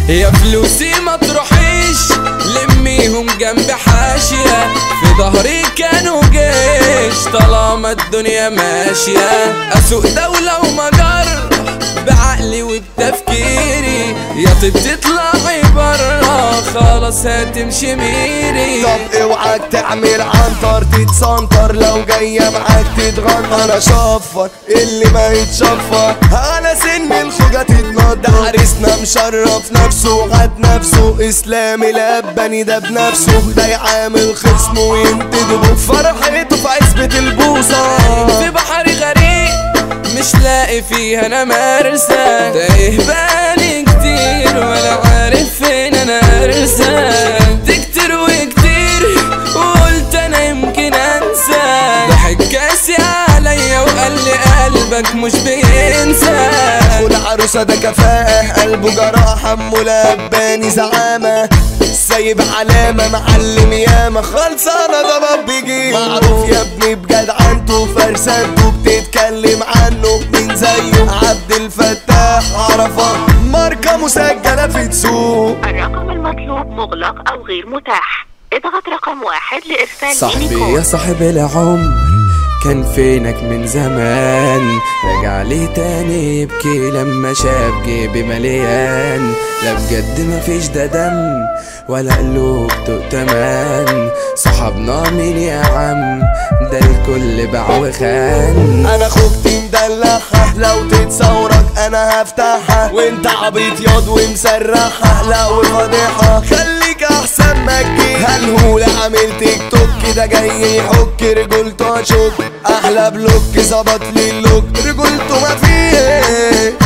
يا فلوسي ما تروحيش لميهم جنب حاشية في ظهري كانوا جيش طالما الدنيا ماشية أسوق دولة ومجر بعقلي وبتفكيري يا طب تطلعي برا خلاص هتمشي ميري طب اوعك تعمل عنتر تتسنطر لو جاية معاك تتغنى انا شفر اللي ما يتشفر على سن الخوجة تتنض عريسنا مشرف نفسه وعد نفسه اسلامي لبني ده بنفسه ده يعامل خصمه وينتدبه فرحته في عزبة البوصة في بحر غريق مش لاقي فيها انا مرسى تايه بالي كتير ولا عارف فين انا ارسى شربت كتير وكتير وقلت انا يمكن انسى ضحك كاسي عليا وقال لي قلبك مش بينسى والعروسة ده كفاءة قلبه جراحة ملباني زعامة سايب علامة معلم ياما خلصانة ده باب بيجي معروف يا ابني بجدعنته فرسانته بتتكلم عنه مين زيه عبد الفتاح عرفة ماركة مسجلة في تسوق الرقم المطلوب مغلق أو غير متاح اضغط رقم واحد لإرسال صاحبي ميني يا كود. صاحب العمر كان فينك من زمان رجع لي تاني يبكي لما شاف جيبي مليان لا بجد مفيش ده دم ولا قلوب تؤتمان صحابنا مين يا عم ده الكل باع وخان انا اختي مدلعها لو تتصورك انا هفتحها وانت عبيط ياض ومسرحها لا وفضيحة خليك احسن ما تجي هالهولة عامل تيك توك ده جاي يحك رجولته اشك احلى بلوك ظبط لي اللوك رجولته ما فيه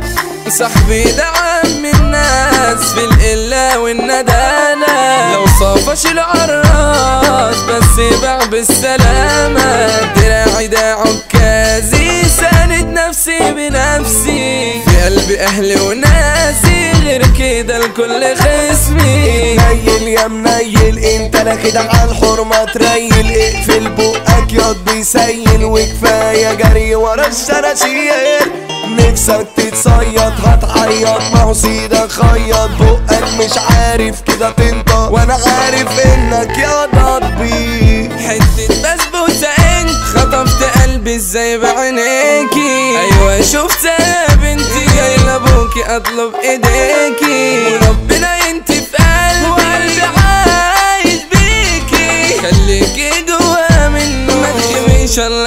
صاحبي ده عم الناس في القلة والندالة لو صافش العراس بس باع بالسلامة دراعي ده عكازي ساند نفسي بنفسي في قلبي أهلي وناسي غير كده الكل خصمي نيل يا منيل انت لا كده على الحرمة تريل اقفل بقك ياض بيسيل وكفاية جري ورا الشراشير نفسك تتصيط هتعيط ما هو سيدك خيط بقك مش عارف كده تنطق وانا عارف انك يا ضبي حتة بسبوسة انت خطفت قلبي ازاي بعينيكي ايوه شفتها يا بنتي جاي لابوكي اطلب ايديكي وربنا انت في قلبي وقلبي عايش بيكي خليكي جوا منه ما تخميش الله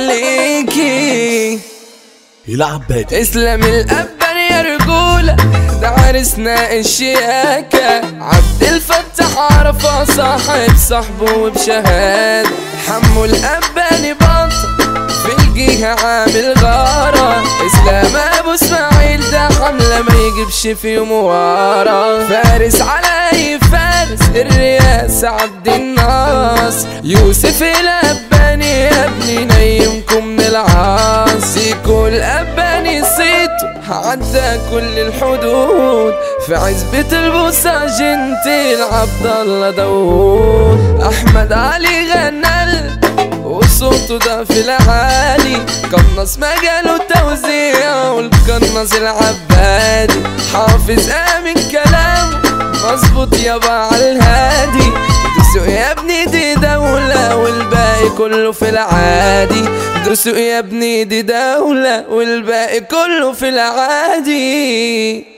يخليكي يلعب بادي اسلام الأبر يا رجولة ده عرسنا الشياكة عبد الفتاح عرفة صاحب صاحبه وبشهادة حمو الأباني بطل في الجهة عامل غارة اسلام ابو اسماعيل ده حملة ما يجيبش في يوم ورا فارس على اي فارس الرياسة عبد الناس يوسف الاباني يا ابني نيمكم من العاصي كل اباني صيته عدى كل الحدود في عزبة البوسة جنتيل عبد الله داوود احمد علي غنى وصوته ده في العالي قنص مجاله توزيع والقنص العبادي حافظ امن كلامه مظبوط يابا على الهادي درسوا يا ابني دي دولة والباقي كله في العادي درسوا يا ابني دي دولة والباقي كله في العادي